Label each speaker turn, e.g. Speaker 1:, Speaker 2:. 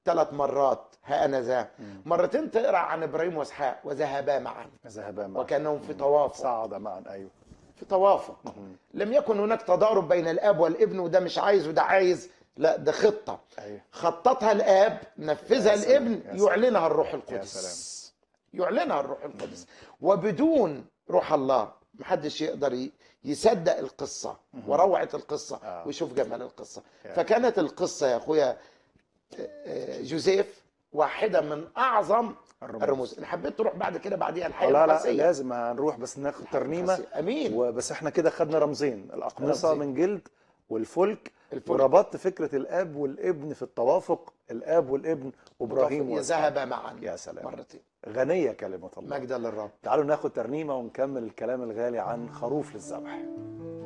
Speaker 1: ثلاث مرات ها انا ذا مرتين تقرا عن ابراهيم واسحاق وذهبا معا
Speaker 2: ذهبا معا
Speaker 1: وكانهم في توافق
Speaker 2: صعد معا ايوه
Speaker 1: في توافق لم يكن هناك تضارب بين الاب والابن وده مش عايز وده عايز لا ده خطه
Speaker 2: ايوه
Speaker 1: خططها الاب نفذها
Speaker 2: يا سلام،
Speaker 1: الابن
Speaker 2: يا سلام.
Speaker 1: يعلنها الروح
Speaker 2: يا
Speaker 1: القدس يعلنها الروح القدس وبدون روح الله محدش يقدر ي- يصدق القصة وروعة القصة
Speaker 2: آه.
Speaker 1: ويشوف جمال القصة
Speaker 2: يا.
Speaker 1: فكانت القصة يا أخويا آه، جوزيف واحدة من أعظم
Speaker 2: الرموز.
Speaker 1: الرموز اللي حبيت تروح بعد كده بعديها الحياة
Speaker 2: لا لا
Speaker 1: القاسية.
Speaker 2: لازم هنروح بس ناخد ترنيمه
Speaker 1: القاسية. أمين
Speaker 2: وبس احنا كده خدنا رمزين الاقمصه
Speaker 1: رمزين.
Speaker 2: من جلد والفلك
Speaker 1: الفلك.
Speaker 2: وربطت فكره الاب والابن في التوافق الاب والابن وابراهيم وإسحاق.
Speaker 1: ذهب معا
Speaker 2: يا سلام
Speaker 1: مرتين
Speaker 2: غنيه كلمه الله
Speaker 1: مجدا للرب
Speaker 2: تعالوا ناخد ترنيمه ونكمل الكلام الغالي عن خروف للذبح